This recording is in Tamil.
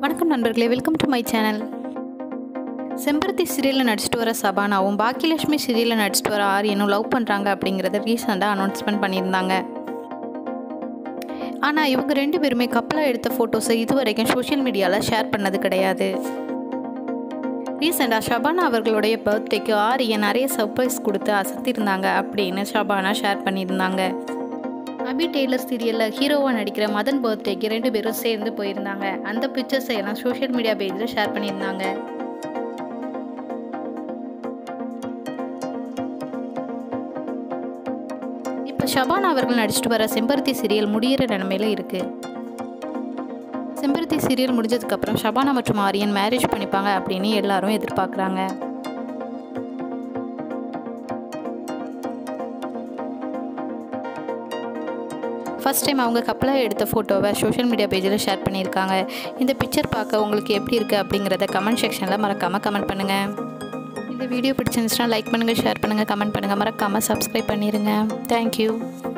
வணக்கம் நண்பர்களே வெல்கம் டு மை சேனல் செம்பருத்தி சீரியலில் நடிச்சிட்டு வர சபானாவும் பாக்கியலட்சுமி சீரியலில் நடிச்சிட்டு வர ஆரியனும் லவ் பண்ணுறாங்க அப்படிங்கிறத ரீசெண்டாக அனௌன்ஸ்மெண்ட் பண்ணியிருந்தாங்க ஆனால் இவங்க ரெண்டு பேருமே கப்பலாக எடுத்த ஃபோட்டோஸை இது வரைக்கும் சோஷியல் மீடியாவில் ஷேர் பண்ணது கிடையாது ரீசெண்டாக ஷபானா அவர்களுடைய பர்த்டேக்கு ஆரியன் நிறைய சர்ப்ரைஸ் கொடுத்து அசத்திருந்தாங்க அப்படின்னு ஷபானா ஷேர் பண்ணியிருந்தாங்க அபி டெய்லர் சீரியலில் ஹீரோவாக நடிக்கிற மதன் பர்த்டேக்கு ரெண்டு பேரும் சேர்ந்து போயிருந்தாங்க அந்த பிக்சர்ஸை எல்லாம் சோஷியல் மீடியா பேஜில் ஷேர் பண்ணியிருந்தாங்க இப்போ ஷபானா அவர்கள் நடிச்சிட்டு வர செம்பருத்தி சீரியல் முடியிற நிலமையில இருக்கு செம்பருத்தி சீரியல் முடிஞ்சதுக்கப்புறம் ஷபானா மற்றும் ஆரியன் மேரேஜ் பண்ணிப்பாங்க அப்படின்னு எல்லாரும் எதிர்பார்க்குறாங்க ஃபஸ்ட் டைம் அவங்க கப்பலாக எடுத்த ஃபோட்டோவை சோஷியல் மீடியா பேஜில் ஷேர் பண்ணியிருக்காங்க இந்த பிக்சர் பார்க்க உங்களுக்கு எப்படி இருக்குது அப்படிங்கிறத கமெண்ட் செக்ஷனில் மறக்காமல் கமெண்ட் பண்ணுங்கள் இந்த வீடியோ பிடிச்சிருந்துச்சுன்னா லைக் பண்ணுங்கள் ஷேர் பண்ணுங்கள் கமெண்ட் பண்ணுங்கள் மறக்காமல் சப்ஸ்கிரைப் பண்ணிடுங்க தேங்க்யூ